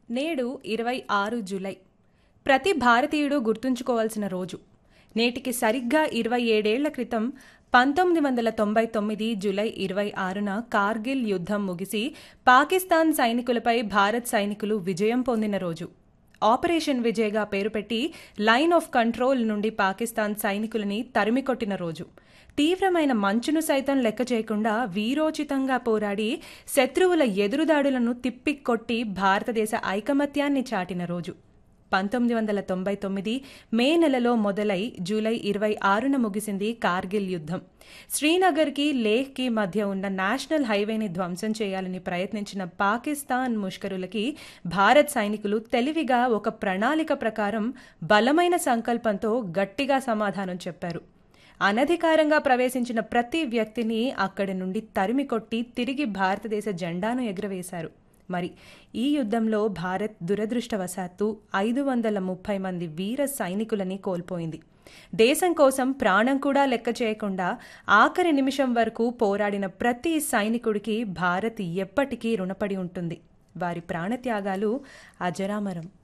నేడు ఇరవై ఆరు జూలై ప్రతి భారతీయుడు గుర్తుంచుకోవాల్సిన రోజు నేటికి సరిగ్గా ఇరవై ఏడేళ్ల క్రితం పంతొమ్మిది వందల తొంభై తొమ్మిది జూలై ఇరవై ఆరున కార్గిల్ యుద్ధం ముగిసి పాకిస్తాన్ సైనికులపై భారత్ సైనికులు విజయం పొందిన రోజు ఆపరేషన్ విజయ్గా పేరు పెట్టి లైన్ ఆఫ్ కంట్రోల్ నుండి పాకిస్తాన్ సైనికులని తరిమికొట్టిన రోజు తీవ్రమైన మంచును సైతం లెక్క చేయకుండా వీరోచితంగా పోరాడి శత్రువుల ఎదురుదాడులను తిప్పికొట్టి భారతదేశ ఐకమత్యాన్ని చాటిన రోజు పంతొమ్మిది వందల తొంభై తొమ్మిది మే నెలలో మొదలై జూలై ఇరవై ఆరున ముగిసింది కార్గిల్ యుద్ధం శ్రీనగర్కి లేహ్కి మధ్య ఉన్న నేషనల్ హైవేని ధ్వంసం చేయాలని ప్రయత్నించిన పాకిస్తాన్ ముష్కరులకి భారత్ సైనికులు తెలివిగా ఒక ప్రణాళిక ప్రకారం బలమైన సంకల్పంతో గట్టిగా సమాధానం చెప్పారు అనధికారంగా ప్రవేశించిన ప్రతి వ్యక్తిని అక్కడి నుండి తరిమి కొట్టి తిరిగి భారతదేశ జెండాను ఎగురవేశారు మరి ఈ యుద్ధంలో భారత్ దురదృష్టవశాత్తు ఐదు వందల ముప్పై మంది వీర సైనికులని కోల్పోయింది దేశం కోసం ప్రాణం కూడా లెక్క చేయకుండా ఆఖరి నిమిషం వరకు పోరాడిన ప్రతి సైనికుడికి భారత్ ఎప్పటికీ రుణపడి ఉంటుంది వారి ప్రాణత్యాగాలు అజరామరం